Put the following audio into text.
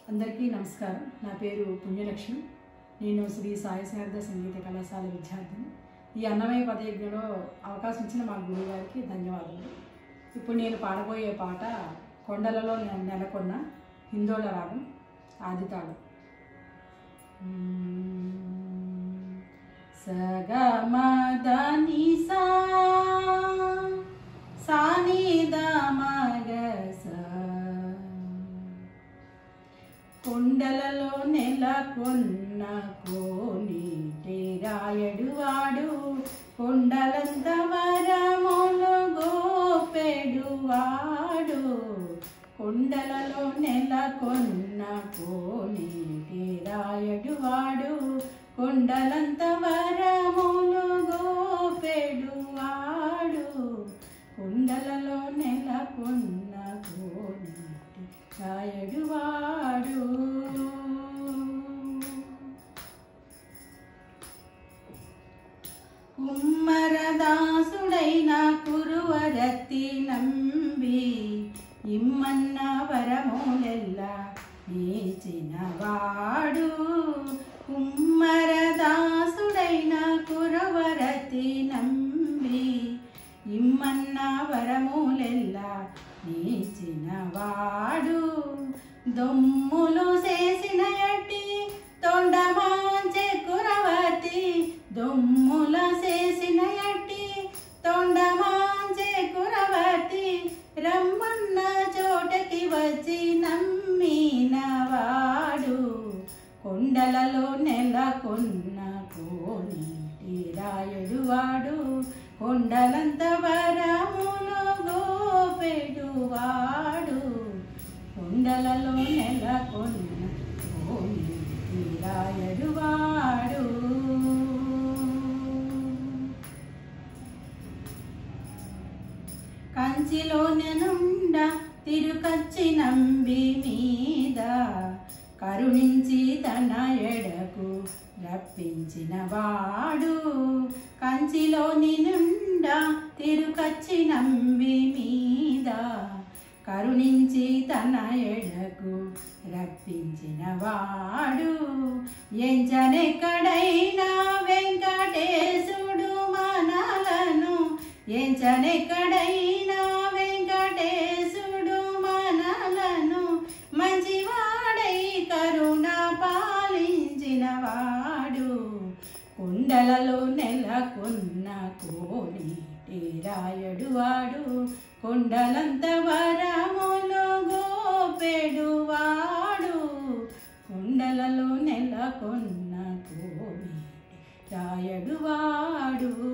అందరికీ నమస్కారం నా పేరు పుణ్యలక్ష్మి నేను శ్రీ సాయి శారద సంగీత కళాశాల విద్యార్థిని ఈ అన్నమయ్య పదయజ్ఞలో అవకాశం ఇచ్చిన మా గురువు గారికి ధన్యవాదాలు ఇప్పుడు నేను పాడబోయే పాట కొండలలో నె- నెలకొన్న హిందోళ రాగం ఆదితాడు సగమదని సా సానిద మగ సా కొండలలో నెలకొన్న కోనేటి రాయడు వాడు కొండలంత వరములు గోపెడు వాడు కొండలలో నెలకొన్న కోనేటి రాయడు వాడు కొండలంత వరములు గోపెడు వాడు కొండలలో నెలకొన్న కోనేటి రాయడు వాడు కుమ్మరదాసుడైన కురువరతి నంబి ఇమ్మన్న వరములెల్ల నీచిన వాడు కుమ్మరదాసుడైన కురవరతి నంబి ఇమ్మన్న వరములెల్ల నీచిన వాడు దొమ్ములు చేసిన ఎట్టి తొండమాంచె కురవతి దొమ్ముల చేసిన ఎట్టి తొండమాంచె కురవతి రమ్మన్న చోటకి వచ్చి నమ్మిన వాడు కొండలలో నెలకొన్న కోనేటి రాయుడు వాడు కొండలంత వరములు గోపెడు వాడు కొండలలో నెలకొన్న కోనేటి రాయుడు వాడు కంచిలో నెనుండ తిరుకచ్చి నంబి మీద కరుణించి తన ఎడకు రప్పించిన వాడు కంచిలో నినుండ తిరుకచ్చి నంబి మీద కరుణించి తన ఎడకు రప్పించిన వాడు ఎంచనెక్కడైనా వెంకటేశుడు మనలను ఎంచనెక్కడైనా వెంకటేశుడు మనలను మంచివాడై కరుణ పాలించిన వాడు కుండలలో నెలకొన్న కోనేటి రాయడు వాడు కొండలంత వరములు గోపెడు వాడు కొండలలో నెలకొన్న కోనేటి రాయడు వాడు